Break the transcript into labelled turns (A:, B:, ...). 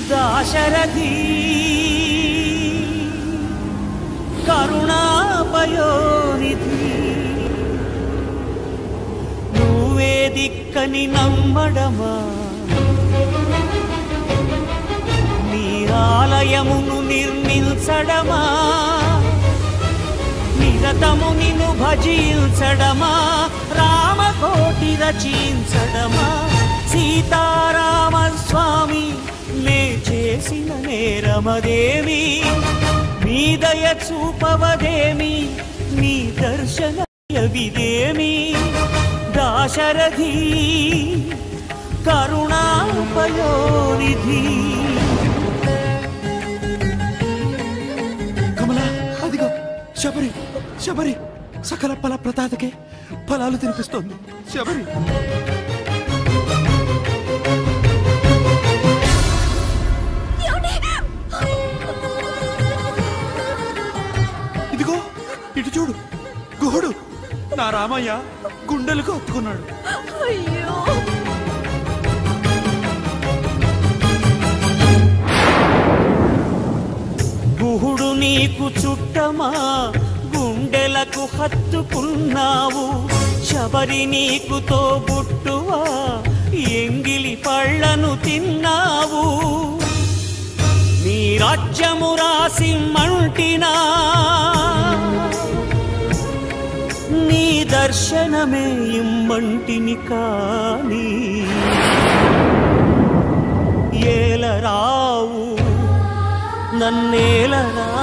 A: దాశరథి కరుణాపయోనిధి నువ్వే దిక్కని నమ్మడమా నీ ఆలయమును నిర్మించడమా నిరతము నిన్ను భజించడమా రామకోటి రచించడమా సీతారామ స్వామి నే చేసిన నేరమదేమి నీ దయ చూపవదేమి నీ దర్శన విదేమి దాశరథి కరుణాపయోనిధి
B: కమల అదిగో శబరి శబరి సకల ఫల ప్రదాతకే ఫలాలు తినిపిస్తోంది శబరి ఇదిగో ఇటు చూడు గుహుడు నా రామయ్య గుండెలకు హత్తుకున్నాడు
C: అయ్యో
A: గుహుడు నీకు చుట్టమా గుండెలకు హత్తుకున్నావు శబరి నీకు తోబుట్టువా ఎంగిలి పళ్ళను తిన్నావు నీ రాజ్యము రాసి మంటినా నీ దర్శనమే ఇమ్మంటిని కానీ ఏలరావు నన్నేలరా